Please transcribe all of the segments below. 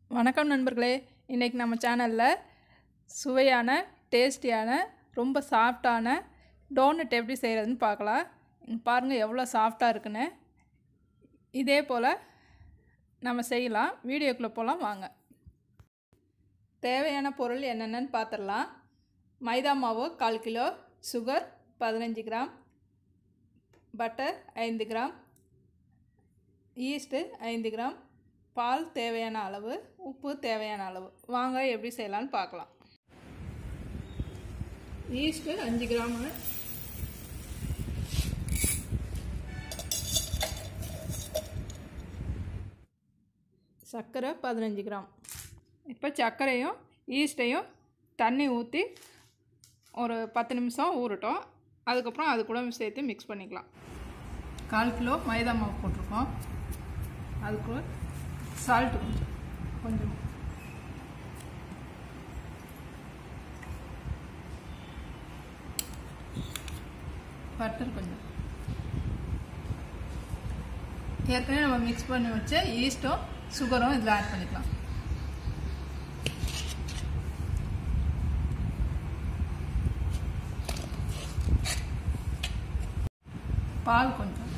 வணக்கம் நண்பர்களே இன்றைக்கி நம்ம சேனலில் சுவையான டேஸ்டியான ரொம்ப சாஃப்டான டோனட் எப்படி செய்கிறதுன்னு பார்க்கலாம் இங்க பாருங்கள் எவ்வளோ சாஃப்டாக இருக்குன்னு இதே போல் நம்ம செய்யலாம் வீடியோக்குள்ளே போகலாம் வாங்க தேவையான பொருள் என்னென்னு பார்த்துடலாம் மைதா மாவு கால் கிலோ சுகர் பதினஞ்சு கிராம் பட்டர் ஐந்து கிராம் ஈஸ்ட்டு ஐந்து கிராம் பால் தேவையான அளவு உப்பு தேவையான அளவு வாங்க எப்படி செய்யலான்னு பார்க்கலாம் ஈஸ்ட்டு அஞ்சு கிராமு சர்க்கரை பதினஞ்சு கிராம் இப்போ சர்க்கரையும் ஈஸ்ட்டையும் தண்ணி ஊற்றி ஒரு பத்து நிமிஷம் ஊறட்டும் அதுக்கப்புறம் அது கூட சேர்த்து மிக்ஸ் பண்ணிக்கலாம் கால் கிலோ மைதா மாவு போட்டிருக்கோம் அது கூட சால்ட்டு கொஞ்சம் கொஞ்சம் பட்டர் கொஞ்சம் ஏற்கனவே நம்ம மிக்ஸ் பண்ணி வச்ச ஈஸ்ட்டும் சுகரும் இதில் ஆட் பண்ணிக்கலாம் பால் கொஞ்சம்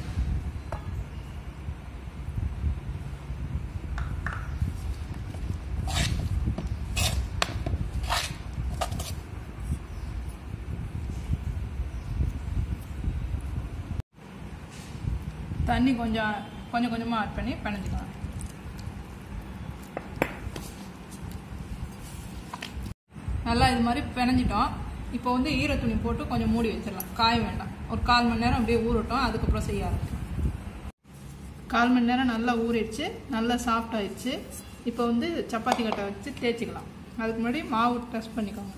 தண்ணி கொஞ்சம் கொஞ்சம் கொஞ்சமாக ஆட் பண்ணி பிணைஞ்சிக்கலாம் நல்லா இது மாதிரி பிணைஞ்சிட்டோம் இப்போ வந்து ஈர துணி போட்டு கொஞ்சம் மூடி வச்சிடலாம் காய வேண்டாம் ஒரு கால் மணி நேரம் அப்படியே ஊறட்டும் அதுக்கப்புறம் செய்ய ஆரம்பிக்கலாம் கால் மணி நேரம் நல்லா ஊறிடுச்சு நல்லா சாஃப்ட் ஆயிடுச்சு இப்போ வந்து சப்பாத்தி கட்டை வச்சு தேய்ச்சிக்கலாம் அதுக்கு முன்னாடி மாவு டஸ்ட் பண்ணிக்கோங்க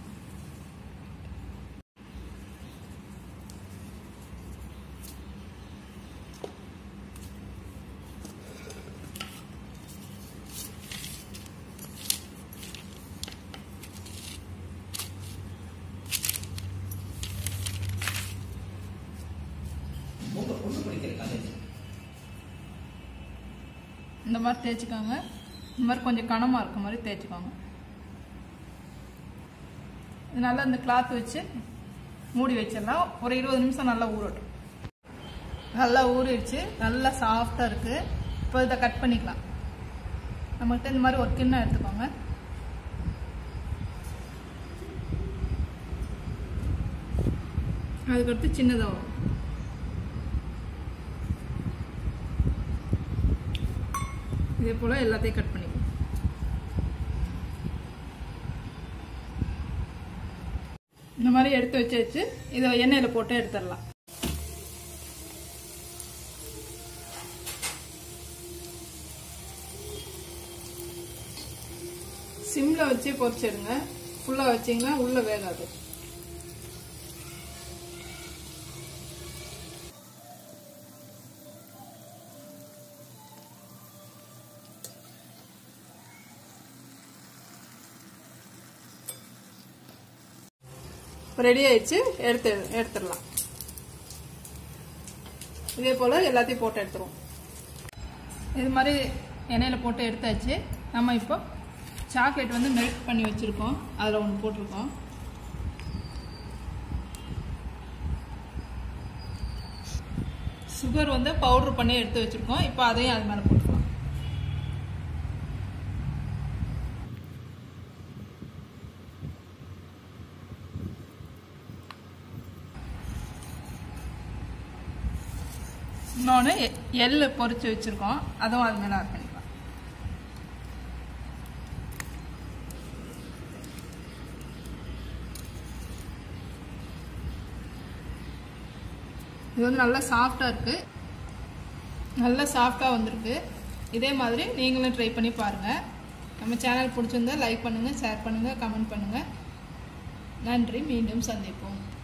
இந்த மாதிரி தேய்ச்சிக்கோங்க இந்த மாதிரி கொஞ்சம் கனமாக இருக்க மாதிரி தேய்ச்சிக்கோங்க இது நல்லா இந்த கிளாத் வச்சு மூடி வச்சிடலாம் ஒரு இருபது நிமிஷம் நல்லா ஊறட்டும் நல்லா ஊறிடுச்சு நல்லா சாஃப்டாக இருக்குது இப்போ இதை கட் பண்ணிக்கலாம் நம்மகிட்ட இந்த மாதிரி ஒரு கிண்ணம் எடுத்துக்கோங்க அதுக்கடுத்து சின்னதாக வரும் இதே போல் எல்லாத்தையும் கட் பண்ணிக்கலாம் இந்த மாதிரி எடுத்து வச்சு வச்சு இதை எண்ணெயில் போட்டு எடுத்துடலாம் சிம்ல வச்சு பொரிச்சிடுங்க ஃபுல்லாக வச்சிங்கன்னா உள்ளே வேகாது ரெடி ஆயிடுச்சு எடுத்து எடுத்துடலாம் இதே போல் எல்லாத்தையும் போட்டு எடுத்துருவோம் இது மாதிரி எண்ணெயில் போட்டு எடுத்தாச்சு நம்ம இப்போ சாக்லேட் வந்து மெல்ட் பண்ணி வச்சுருக்கோம் அதில் ஒன்று போட்டிருக்கோம் சுகர் வந்து பவுட்ரு பண்ணி எடுத்து வச்சுருக்கோம் இப்போ அதையும் அது மேலே போட்டுக்கலாம் இன்னொன்று எள்ளு பொரிச்சு வச்சுருக்கோம் அதுவும் அது மேலே ஆட் பண்ணிக்கலாம் இது வந்து நல்லா சாஃப்டாக இருக்குது நல்லா சாஃப்டாக வந்திருக்கு இதே மாதிரி நீங்களும் ட்ரை பண்ணி பாருங்கள் நம்ம சேனல் பிடிச்சிருந்தா லைக் பண்ணுங்கள் ஷேர் பண்ணுங்கள் கமெண்ட் பண்ணுங்கள் நன்றி மீண்டும் சந்திப்போம்